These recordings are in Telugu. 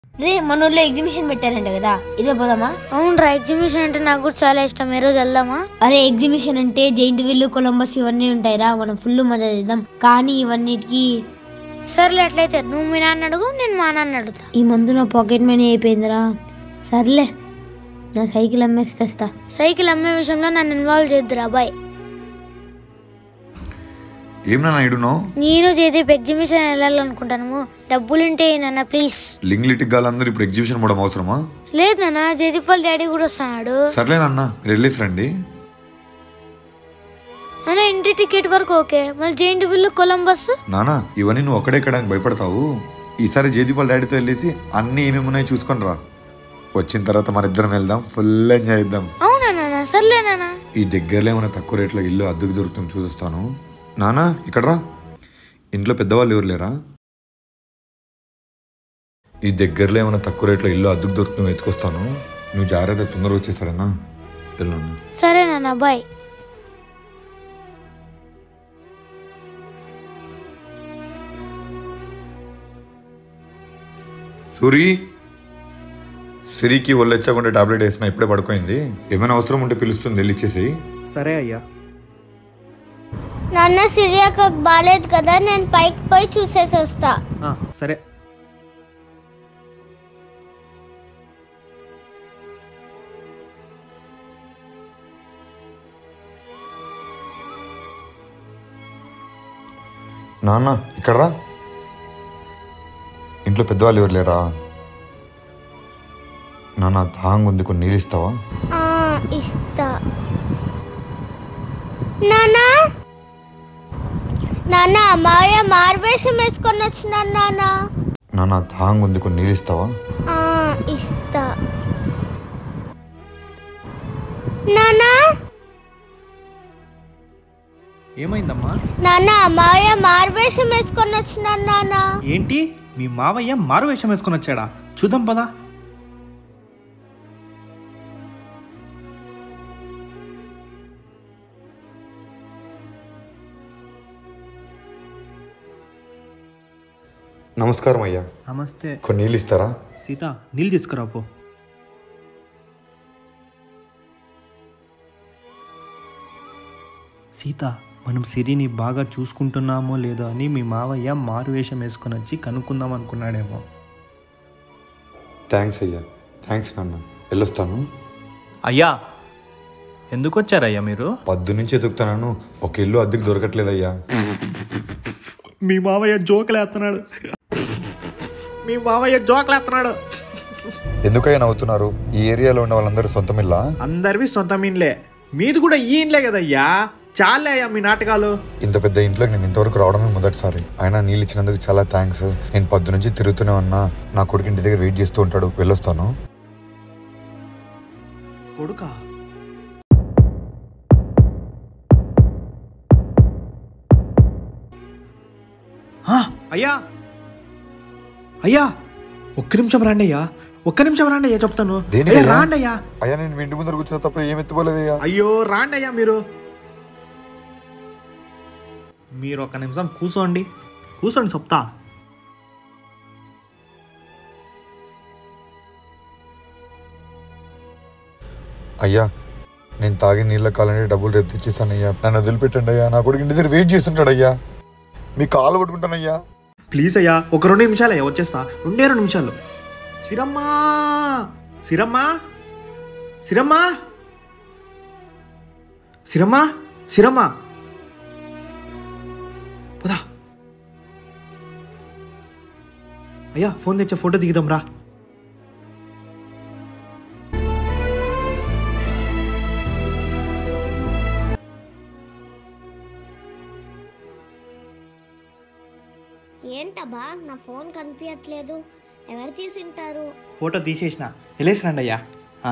రే మన ఊర్లో ఎగ్జిబిషన్ పెట్టారంట కదా ఇదే పోదామా అవునరా ఎగ్జిబిషన్ అంటే నాకు కూడా చాలా ఇష్టం ఈ రోజు వెళ్దామా అరే ఎగ్జిబిషన్ అంటే జైంట్ విల్లు కొలంబస్ ఇవన్నీ ఉంటాయిరా మనం ఫుల్ మజా చేద్దాం కానీ ఇవన్నిటికి సర్లే అట్లయితే నువ్వు మీ నాన్న అడుగు నేను మా నాన్న అడుగుతా ఈ మందు నా పాకెట్ మనీ అయిపోయిందిరా సర్లే నా సైకిల్ అమ్మేసి తెస్తా సైకిల్ అమ్మే విషయంలో నన్ను ఇన్వాల్వ్ చేద్దురా బాయ్ ఏం నాన్న ఇడునో నేను జయదీప్ ఎగ్జిబిషన్ వెళ్ళాలనుకుంటాను డబ్బులుంటే నాన్న ప్లీజ్ లింగ్ లిటిక్ గాలందరూ ఇప్పుడు ఎగ్జిబిషన్ పోవడం అవసరమా లేదు నాన్న జయదీప్ వాళ్ళ డాడీ కూడా వస్తున్నాడు సర్లే నాన్న మీరు వెళ్ళేసి రండి నాన్న ఇంటి టికెట్ వరకు ఓకే మళ్ళీ జైంట్ విల్లు కొలంబస్ నానా ఇవన్నీ నువ్వు ఒక్కడే ఎక్కడానికి భయపడతావు ఈసారి జేదీ వాళ్ళ డాడీతో వెళ్ళేసి అన్నీ ఏమేమి ఉన్నాయో చూసుకొని రా వచ్చిన తర్వాత మన ఇద్దరం వెళ్దాం ఫుల్ ఎంజాయ్ చేద్దాం అవునా నాన్న సర్లే నాన్న ఈ దగ్గరలో ఏమైనా తక్కువ రేట్లో ఇల్లు అద్దెకు దొరుకుతుంది చూస్తాను నానా ఇక్కడ రా ఇంట్లో పెద్దవాళ్ళు ఎవరు లేరా ఈ దగ్గరలో ఏమైనా తక్కువ రేట్లో ఇల్లు అద్దెకు దొరుకుతుంది ఎత్తుకొస్తాను నువ్వు జాగ్రత్త తొందరగా వచ్చేసారేనా వెళ్ళండి సరే నాన్న బాయ్ సూరి సిరికి ఒళ్ళెచ్చకుండా టాబ్లెట్ వేసిన ఇప్పుడే పడుకోయింది ఏమైనా అవసరం ఉంటే పిలుస్తుంది వెళ్ళి ఇచ్చేసి సరే అయ్యా నాన్న సిరియాకు బాగాలేదు కదా నేను పైకి పోయి చూసేసి వస్తా ఆ, సరే నాన్న ఇక్కడ రా ఇంట్లో పెద్దవాళ్ళు ఎవరు లేరా నాన్న దాహంగా ఉంది కొన్ని నీళ్ళు ఇస్తావా ఆ, ఇస్తా నానా నాన్న మాయ మార్వేషం వేసుకొని వచ్చినాను నాన్న నాన్న దాహంగా ఉంది కొన్ని నీళ్ళు ఇస్తావా ఆ, ఇస్తా నానా ఏమైందమ్మా నాన్న మాయ మార్వేషం వేసుకొని వచ్చినాను నాన్న ఏంటి మీ మావయ్య మారు వేషం వేసుకొని వచ్చాడా చూద్దాం పదా నమస్కారం అయ్యా నమస్తే కొన్ని నీళ్ళు ఇస్తారా సీత నీళ్ళు తీసుకురా పో సీత మనం సిరిని బాగా చూసుకుంటున్నామో లేదో అని మీ మావయ్య మారు వేషం వేసుకొని వచ్చి కనుక్కుందాం అనుకున్నాడేమో థ్యాంక్స్ అయ్యా థ్యాంక్స్ నాన్న వెళ్ళొస్తాను అయ్యా ఎందుకు వచ్చారయ్యా మీరు పద్దు నుంచి ఎదుగుతున్నాను ఒక ఇల్లు అద్దెకు దొరకట్లేదయ్యా మీ మావయ్య జోకులేస్తున్నాడు మీ మావయ్య జోకులేస్తున్నాడు ఎందుకయ్యా నవ్వుతున్నారు ఈ ఏరియాలో ఉన్న వాళ్ళందరూ సొంతం ఇల్లా అందరివి సొంత మీన్లే మీది కూడా ఈ ఇండ్లే కదయ్యా చాలే అయ్యా మీ నాటకాలు ఇంత పెద్ద ఇంట్లోకి నేను ఇంతవరకు రావడమే మొదటిసారి ఆయన నీళ్ళు ఇచ్చినందుకు చాలా థ్యాంక్స్ నేను పొద్దు నుంచి తిరుగుతూనే ఉన్నా నా కొడుకు ఇంటి దగ్గర వెయిట్ చేస్తూ ఉంటాడు వెళ్ళొస్తాను కొడుకా ఆ, అయ్యా అయ్యా ఒక్క నిమిషం రాండి అయ్యా ఒక్క నిమిషం రాండి అయ్యా చెప్తాను దేనికయ్యా? అయ్యా, రాండి అయ్యా అయ్యా నేను మీ ఇంటి ముందర కూర్చున్న తప్ప ఏం ఎత్తుకోలేదయ్యా అయ్యో రాండి అయ్యా మీరు మీరు ఒక్క నిమిషం కూర్చోండి కూర్చోండి చెప్తా అయ్యా నేను తాగి నీళ్ళ కాలని డబ్బులు రేపు తెచ్చిస్తాను అయ్యా నన్ను వదిలిపెట్టండి అయ్యా నా కొడుకు ఇంటి దగ్గర వెయిట్ చేస్తుంటాడు అయ్యా మీ కాలు పట్టుకుంటానయ్యా ప్లీజ్ అయ్యా ఒక రెండు నిమిషాలు అయ్యా వచ్చేస్తా రెండే రెండు నిమిషాలు సిరమ్మా సిరమ్మా సిరమ్మా సిరమ్మా సిరమ్మా పదా అయ్యా ఫోన్ తెచ్చా ఫోటో దిగుదాం రా ఏంటబ్బా నా ఫోన్ కనిపించట్లేదు ఎవరు తీసుంటారు ఫోటో తీసేసిన వెళ్ళేసినండి అయ్యా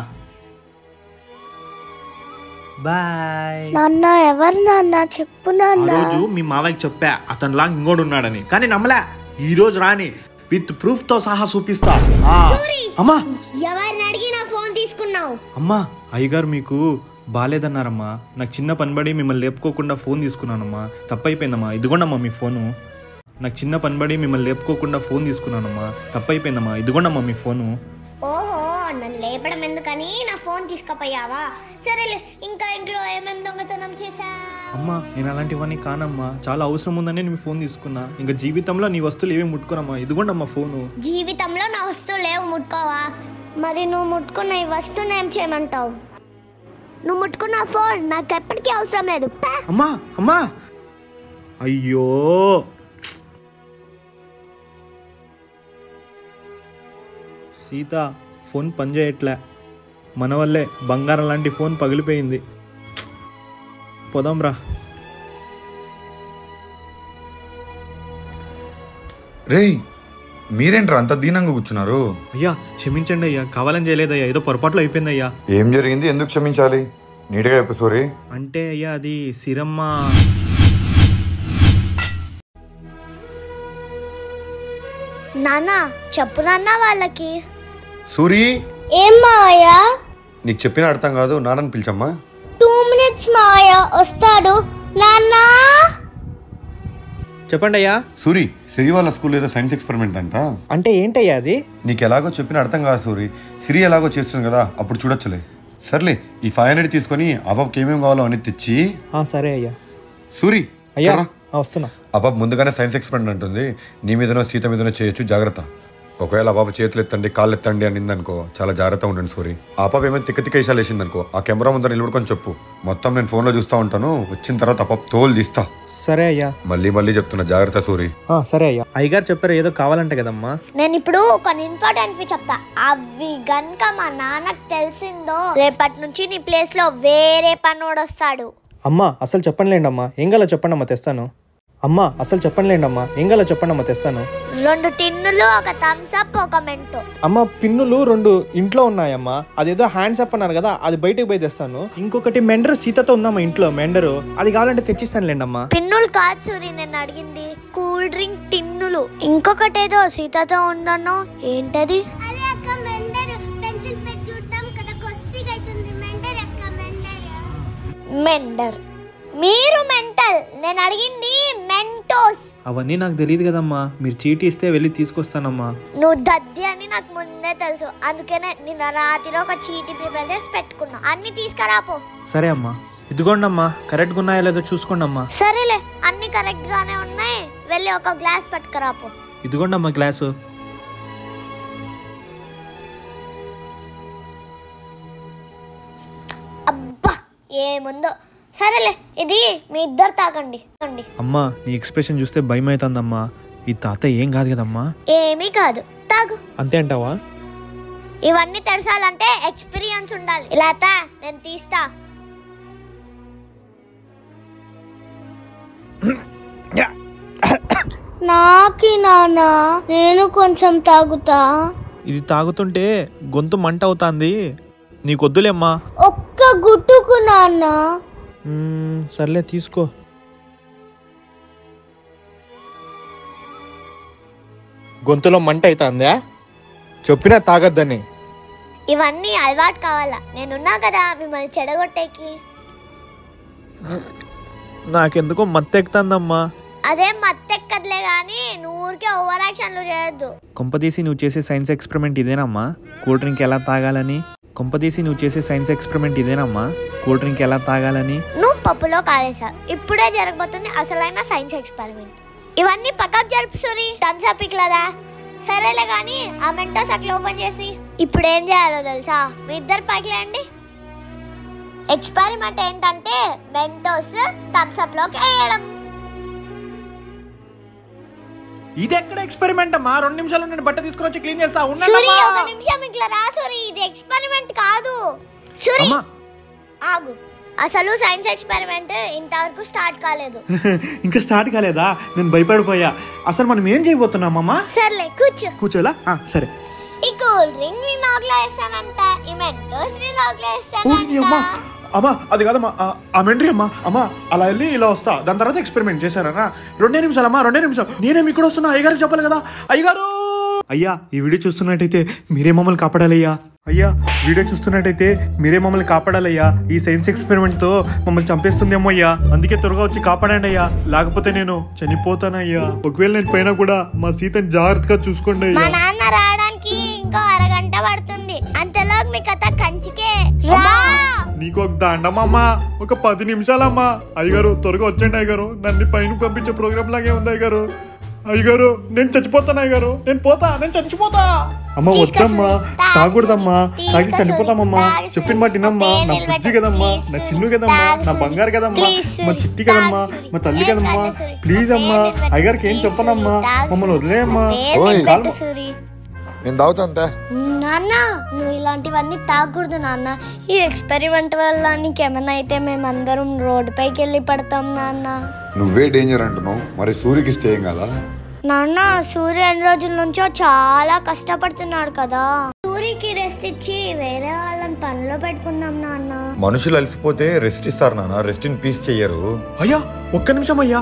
బాయ్ నాన్న ఎవరు నాన్న చెప్పు ఆ నాన్న రోజు మీ మావయ్యకి చెప్పా అతనిలా ఇంకోడు ఉన్నాడని కానీ నమ్మలే ఈ రోజు రాని విత్ ప్రూఫ్ తో సహా చూపిస్తా ఆ. అమ్మా ఎవరిని అడిగి నా ఫోన్ తీసుకున్నావు అమ్మా అయ్యగారు మీకు బాగాలేదన్నారమ్మా నాకు చిన్న పని పడి మిమ్మల్ని లేపుకోకుండా ఫోన్ తీసుకున్నానమ్మా తప్పైపోయిందమ్మా ఇదిగోండమ్మా మీ ఫోను నాకు చిన్న పనిబడి మిమ్మల్ని లేపుకోకుండా ఫోన్ తీసుకున్నానమ్మా తప్పైపోయిందమ్మా ఇదిగోండమ్మా మీ ఫోను ఓహో నన్ను లేపడం ఎందుకని నా ఫోన్ తీసుకుపోయావా సరేలే ఇంకా ఇంట్లో ఏమేమి దొంగతనం చేశా అమ్మా నేను అలాంటివన్నీ కానమ్మా చాలా అవసరం ఉందని నేను మీ ఫోన్ తీసుకున్నా ఇంకా జీవితంలో నీ వస్తువులు ఏమీ ముట్టుకోనమ్మా ఇదిగోండమ్మా ఫోను జీవితంలో నా వస్తువు లేవు ముట్టుకోవా మరి నువ్వు ముట్టుకున్న ఈ వస్తువుని ఏం చేయమంటావు నువ్వు ముట్టుకున్న ఫోన్ నాకు ఎప్పటికీ అవసరం లేదు పా. అమ్మా అమ్మా అయ్యో సీత ఫోన్ పనిచేయట్లే మన వల్లే బంగారం లాంటి ఫోన్ పగిలిపోయింది పోదాంరా రేయ్ మీరేంట్రా అంత దీనంగా కూర్చున్నారు అయ్యా క్షమించండి అయ్యా కావాలని చేయలేదయ్యా ఏదో పొరపాట్లు అయిపోయింది అయ్యా ఏం జరిగింది ఎందుకు క్షమించాలి నీట్గా చెప్పు సూరి అంటే అయ్యా అది సిరమ్మ నాన్న చెప్పు నాన్న వాళ్ళకి సూరి ఏం మావయ్య నీకు చెప్పిన అర్థం కాదు నాన్నని పిలిచమ్మా టూ మినిట్స్ మావయ్య వస్తాడు నాన్న చెప్పండి అయ్యా సూరి సిరి వాళ్ళ స్కూల్ ఏదో సైన్స్ ఎక్స్పెరిమెంట్ అంట అంటే ఏంటయ్యా అది నీకు ఎలాగో చెప్పిన అర్థం కాదు సూరి సిరి ఎలాగో చేస్తుంది కదా అప్పుడు చూడొచ్చులే సర్లే ఈ ఫైవ్ హండ్రెడ్ తీసుకొని అబాబ్కి ఏమేమి కావాలో అని తెచ్చి సరే అయ్యా సూరి అయ్యా రా. వస్తున్నా అబాబ్ ముందుగానే సైన్స్ ఎక్స్పెరిమెంట్ అంటుంది నీ మీదనో సీత మీదనో చేయొచ్చు జాగ్రత్త ఒకవేళ అబాబు చేతులు ఎత్తండి కాళ్ళు ఎత్తండి అనింది అనుకో చాలా జాగ్రత్త ఉండండి సూరి ఆ పాప ఏమైనా తిక్క తిక్క వేసాలు వేసింది అనుకో ఆ కెమెరా ముందర నిలబడుకొని చెప్పు మొత్తం నేను ఫోన్లో చూస్తూ ఉంటాను వచ్చిన తర్వాత ఆ పాప తోలు తీస్తా సరే అయ్యా మళ్ళీ మళ్ళీ చెప్తున్నా జాగ్రత్త సూరి సరే అయ్యా అయ్యగారు చెప్పారు ఏదో కావాలంట కదమ్మా నేను ఇప్పుడు కొన్ని ఇంపార్టెంట్ చెప్తా అవి గనుక మా నాన్నకు తెలిసిందో రేపటి నుంచి నీ ప్లేస్ లో వేరే పనోడు వస్తాడు అమ్మా అసలు చెప్పనులేండి అమ్మా ఏం గల చెప్పండి అమ్మా తెస్తాను అమ్మా అసలు చెప్పనులేండి అమ్మా ఏం గల చెప్పండి అమ్మా తెస్తాను రెండు టిన్నులు ఒక థమ్స్ అప్ ఒక మెంటో అమ్మ పిన్నులు రెండు ఇంట్లో ఉన్నాయమ్మా అదేదో హ్యాండ్స్ అప్ అన్నారు కదా అది బయటకు పోయి తెస్తాను ఇంకొకటి మెండర్ సీతతో ఉందమ్మా ఇంట్లో మెండరు అది కావాలంటే తెచ్చిస్తానులేండి అమ్మా పిన్నులు కాదు సూరి నేను అడిగింది కూల్ డ్రింక్ టిన్నులు ఇంకొకటి ఏదో సీతతో ఉందన్నో ఏంటది అదే అక్క మెండర్ పెన్సిల్ పెట్టి చూడటం కదా కొద్దిగా అవుతుంది మెండర్ అక్క మెండర్ మెండర్ మీరు మెంటల్ నేను అడిగింది మెంటోస్ అవన్నీ నాకు తెలియదు కదమ్మా మీరు చీటీ ఇస్తే వెళ్ళి తీసుకొస్తానమ్మా నువ్వు దద్ది అని నాకు ముందే తెలుసు అందుకనే నిన్న రాత్రి ఒక చీటి ప్రిపేర్ చేసి పెట్టుకున్నా అన్ని తీసుకురాపో సరే అమ్మా ఇదిగోండి అమ్మా కరెక్ట్గా ఉన్నాయో లేదో చూసుకోండి అమ్మా సరేలే అన్ని కరెక్ట్ గానే ఉన్నాయి వెళ్ళి ఒక గ్లాస్ పట్టుకురాపో ఇదిగోండి అమ్మా గ్లాసు అబ్బా ఏముందో సరేలే ఇది మీ ఇద్దరు తాగండి తాగండి. అమ్మా నీ ఎక్స్ప్రెషన్ చూస్తే భయం అవుతుందమ్మా ఈ తాత ఏం కాదు కదమ్మా ఏమీ కాదు తాగు అంతే అంటావా ఇవన్నీ తెరచాలంటే ఎక్స్పీరియన్స్ ఉండాలి ఇలా తా నేను తీస్తా నాకి నాన్న నేను కొంచెం తాగుతా ఇది తాగుతుంటే గొంతు మంట అవుతుంది నీకొద్దులే అమ్మా ఒక్క గుట్టుకు నాన్న మ్మ్, సర్లే తీసుకో గొంతులో మంట అవుతుందా చెప్పినా తాగొద్దని ఇవన్నీ అలవాటు కావాలా నేనున్నా కదా మిమ్మల్ని చెడగొట్టేకి నాకెందుకో మత్తెక్కుతుందమ్మా అదేం మత్తెక్కదులే కానీ నువ్వు ఊరికే ఓవర్ యాక్షన్లు చేయొద్దు కొంపదీసి నువ్వు చేసే సైన్స్ ఎక్స్పెరిమెంట్ ఇదేనమ్మా కూల్ డ్రింక్ ఎలా తాగాలని కొంపదీసి నువ్వు చేసే సైన్స్ ఎక్స్పెరిమెంట్ ఇదేనమ్మా కూల్ డ్రింక్ ఎలా తాగాలని నువ్వు పప్పులో కాలేసావు ఇప్పుడే జరగబోతుంది అసలైన సైన్స్ ఎక్స్పెరిమెంట్ ఇవన్నీ పక్కకు జరుపు సూరి థమ్స్ అప్ ఇక్లదా సరేలే కానీ ఆ మెంటోస్ అట్లా ఓపెన్ చేసి ఇప్పుడు ఏం చేయాలో తెలుసా మీ ఇద్దరు పైకి లేండి ఎక్స్పెరిమెంట్ ఏంటంటే మెంటోస్ థమ్స్ అప్ లోకి వేయడం ఇది ఎక్కడ ఎక్స్పెరిమెంట్ అమ్మా రెండు నిమిషాలు నేను బట్ట తీసుకుని వచ్చి క్లీన్ చేస్తా సూరి ఉండండి ఒక నిమిషం ఇట్లా రా సూరి ఇది ఎక్స్పెరిమెంట్ కాదు సూరి అమ్మా ఆగు అసలు సైన్స్ ఎక్స్పెరిమెంట్ ఇంతవరకు స్టార్ట్ కాలేదు ఇంకా స్టార్ట్ కాలేదా నేను భయపడిపోయా అసలు మనం ఏం చేయబోతున్నామమ్మా సర్లే కూర్చో కూర్చోలా ఆ, సరే ఈ కూల్ డ్రింక్ నీ నోట్లో వేస్తానంట ఈ మెంటోస్ నీ నోట్లో ఊరి అమ్మా వేస్తానంట అమ్మా అది కాదమ్మా ఆ, ఆ మెండ్రి అమ్మా అమ్మా అలా వెళ్ళి ఇలా వస్తా దాని తర్వాత ఎక్స్పెరిమెంట్ చేశారనా రెండే నిమిషాలు అమ్మా రెండే నిమిషాలు నేనేమి ఇక్కడ వస్తున్నా అయ్యగారికి చెప్పాలి కదా అయ్యగారు అయ్యా ఈ వీడియో చూస్తున్నట్టయితే మీరే మమ్మల్ని కాపాడాలి అయ్యా అయ్యా వీడియో చూస్తున్నట్టయితే మీరే మమ్మల్ని కాపాడాలయ్యా ఈ సైన్స్ ఎక్స్పెరిమెంట్ తో మమ్మల్ని చంపేస్తుందేమో అయ్యా అందుకే త్వరగా వచ్చి కాపాడండి అయ్యా లేకపోతే నేను చనిపోతానయ్యా ఒకవేళ నేను పోయినా కూడా మా సీతని జాగ్రత్తగా చూసుకోండి మా అయ్యా నాన్న రావడానికి ఇంకో అరగంట పడుతుంది అంతలో మీ కథ కంచికే రా నీకు ఒక దండమమ్మా ఒక పది నిమిషాలమ్మా అయ్యగారు త్వరగా వచ్చండి అయ్యగారు నన్ను పైన పంపించే ప్రోగ్రామ్ లాగే ఉంది అయ్యగారు అయ్యగారు నేను చచ్చిపోతాను అయ్యగారు నేను పోతా నేను చచ్చిపోతా అమ్మ వద్దమ్మా తాగకూడదమ్మా తాగి చనిపోతామమ్మా చెప్పిన మాట వినమ్మా నా బుజ్జి కదమ్మా నా చిన్ను కదమ్మా నా బంగారు కదమ్మా మా చిట్టి కదమ్మా మా తల్లి కదమ్మా ప్లీజ్ అమ్మా అయ్యగారికి ఏం చెప్పనమ్మా మమ్మల్ని వదిలేయమ్మా పేరు పెట్టు సూరి నేను తాగుతా అంతే నాన్న నువ్వు ఇలాంటివన్నీ తాగకూడదు నాన్న ఈ ఎక్స్పెరిమెంట్ వల్ల నీకేమైనా అయితే మేమందరం రోడ్డు పైకి వెళ్ళి పడతాం నాన్న నువ్వే డేంజర్ అంటున్నావు మరి సూర్యకి ఇస్తే ఏం కదా నాన్న సూర్య ఎన్ని రోజుల నుంచో చాలా కష్టపడుతున్నాడు కదా సూర్యకి రెస్ట్ ఇచ్చి వేరే వాళ్ళని పనిలో పెట్టుకుందాం నాన్న మనుషులు అలసిపోతే రెస్ట్ ఇస్తారు నాన్న రెస్ట్ ఇన్ పీస్ చెయ్యరు అయ్యా ఒక్క నిమిషం అయ్యా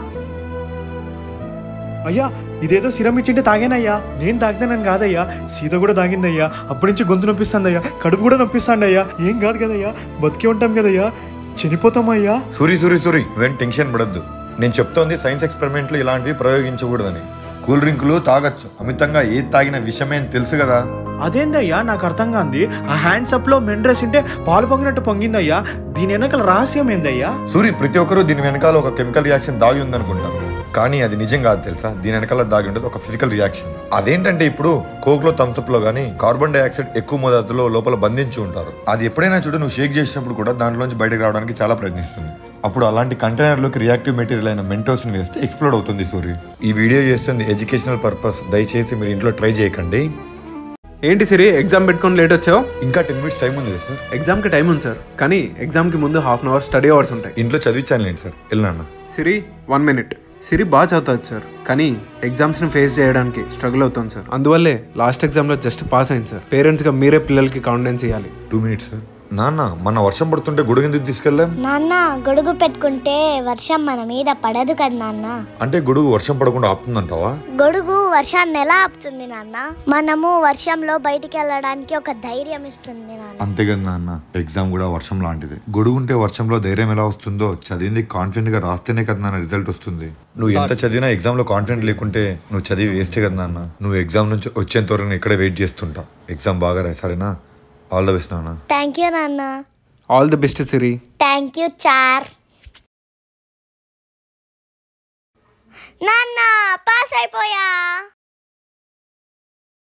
అయ్యా ఇదేదో సిరం ఇచ్చింటే తాగానయ్యా నేను తాగినానని కాదయ్యా సీత కూడా తాగిందయ్యా అప్పటి నుంచి గొంతు నొప్పిస్తుందయ్యా కడుపు కూడా నొప్పిస్తాండయ్యా ఏం కాదు కదయ్యా బతికి ఉంటాం కదయ్యా చనిపోతామయ్యా సూరి సూరి సూరి నువ్వేం టెన్షన్ పడద్దు నేను చెప్తోంది సైన్స్ ఎక్స్పెరిమెంట్లు ఇలాంటివి ప్రయోగించకూడదని కూల్ డ్రింకులు తాగొచ్చు అమితంగా ఏది తాగిన విషయమే అని తెలుసు కదా అదేందయ్యా నాకు అర్థం కాంది ఆ హ్యాండ్స్ అప్ లో మెండ్రెస్ ఉంటే పాలు పొంగినట్టు పొంగిందయ్యా దీని వెనకాల రహస్యం ఏందయ్యా సూరి ప్రతి ఒక్కరూ దీని వెనకాల ఒక కెమికల్ రియాక్షన్ దాగి ఉందనుకుంటారు కానీ అది నిజం కాదు తెలుసా దీని వెనకాల దాగి ఉండేది ఒక ఫిజికల్ రియాక్షన్ అదేంటంటే ఇప్పుడు కోక్ లో థమ్స్అప్ లో గానీ కార్బన్ డైఆక్సైడ్ ఎక్కువ మోతాదులో లోపల బంధించి ఉంటారు అది ఎప్పుడైనా చూడు నువ్వు షేక్ చేసినప్పుడు కూడా దాంట్లోంచి బయటకు రావడానికి చాలా ప్రయత్నిస్తుంది అప్పుడు అలాంటి కంటైనర్లోకి రియాక్టివ్ మెటీరియల్ అయిన మెంటోస్ ని వేస్తే ఎక్స్ప్లోడ్ అవుతుంది సూరి ఈ వీడియో చేస్తుంది ఎడ్యుకేషనల్ పర్పస్ దయచేసి మీరు ఇంట్లో ట్రై చేయకండి ఏంటి సిరి ఎగ్జామ్ పెట్టుకొని లేట్ వచ్చావు ఇంకా టెన్ మినిట్స్ టైం ఉంది కదా సార్ ఎగ్జామ్కి టైం ఉంది సార్ కానీ ఎగ్జామ్కి ముందు half an hour study hours ఉంటాయి ఇంట్లో చదివించాను లేండి సార్ వెళ్ళినా సిరి వన్ మినిట్ సిరి బాగా చదువుతుంది సార్ కానీ ఎగ్జామ్స్ని ఫేస్ చేయడానికి స్ట్రగుల్ అవుతుంది సార్ అందువల్లే లాస్ట్ ఎగ్జామ్లో జస్ట్ పాస్ అయింది సార్ పేరెంట్స్గా మీరే పిల్లలకి కాన్ఫిడెన్స్ ఇవ్వాలి టూ మినిట్స్ సార్ నాన్న మన వర్షం పడుతుంటే గొడుగు ఎందుకు తీసుకెళ్ళాం నాన్న గొడుగు పెట్టుకుంటే వర్షం మన మీద పడదు కదా నాన్న అంటే గొడుగు వర్షం పడకుండా ఆపుతుందంటావా గొడుగు వర్షాన్ని ఎలా ఆపుతుంది నాన్న మనము వర్షంలో బయటికి వెళ్ళడానికి ఒక ధైర్యం ఇస్తుంది నాన్న అంతే కదా నాన్న ఎగ్జామ్ కూడా వర్షం లాంటిది గొడుగు ఉంటే వర్షంలో ధైర్యం ఎలా వస్తుందో చదివింది కాన్ఫిడెంట్ గా రాస్తేనే కదా నాన్న రిజల్ట్ వస్తుంది నువ్వు ఎంత చదివినా ఎగ్జామ్ లో కాన్ఫిడెంట్ లేకుంటే నువ్వు చదివి వేస్టే కదా నాన్న నువ్వు ఎగ్జామ్ నుంచి వచ్చేంత వరకు నేను ఇక్కడే వెయిట్ చేస్తుంటా ఎగ్జామ్ బాగా రాయి సరేనా ఆల్ ద బెస్ట్ నాన్న థ్యాంక్ యూ నాన్న all the best Siri thank you చార్ నాన్న పాస్ అయిపోయా